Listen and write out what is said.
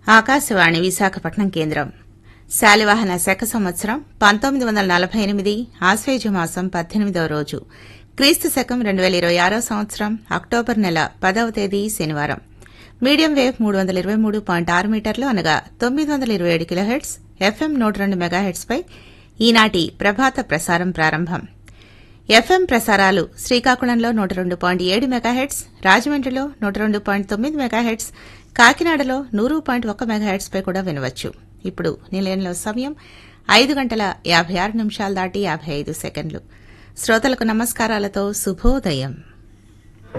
ఆకాశవాణి విశాఖపట్నం కేంద్రం శాలివాహన శక సంవత్సరం పంతొమ్మిది వందల నలభై ఎనిమిది ఆశ్వేజ మాసం పద్దెనిమిదవ రోజు క్రీస్తు శకం రెండు వేల ఇరవై ఆరో సంవత్సరం అక్టోబర్ నెల పదవ తేదీ శనివారం మీడియం వేవ్ మూడు వందల ఇరవై మూడు పాయింట్ ఆరు మీటర్లు అనగా తొమ్మిది వందల ఇరవై ఏడు కిలోహెట్స్ ఎఫ్ఎం నూట రెండు మెగాహెట్స్పై ఈనాటి ప్రభాత ప్రసారం ప్రారంభం ఎఫ్ఎం ప్రసారాలు శ్రీకాకుళంలో నూట రెండు పాయింట్ ఏడు మెగాహెట్స్ రాజమండ్రిలో నూట రెండు పాయింట్ తొమ్మిది మెగాహెట్స్ కాకినాడలో నూరు పాయింట్ ఒక్క మెగాహెట్స్పై కూడా వినవచ్చు ఇప్పుడు నిలయంలో సమయం ఐదు గంటల యాభై ఆరు నిమిషాలు దాటి యాభై ఐదు సెకండ్లు శ్రోతలకు నమస్కారాలతో శుభోదయం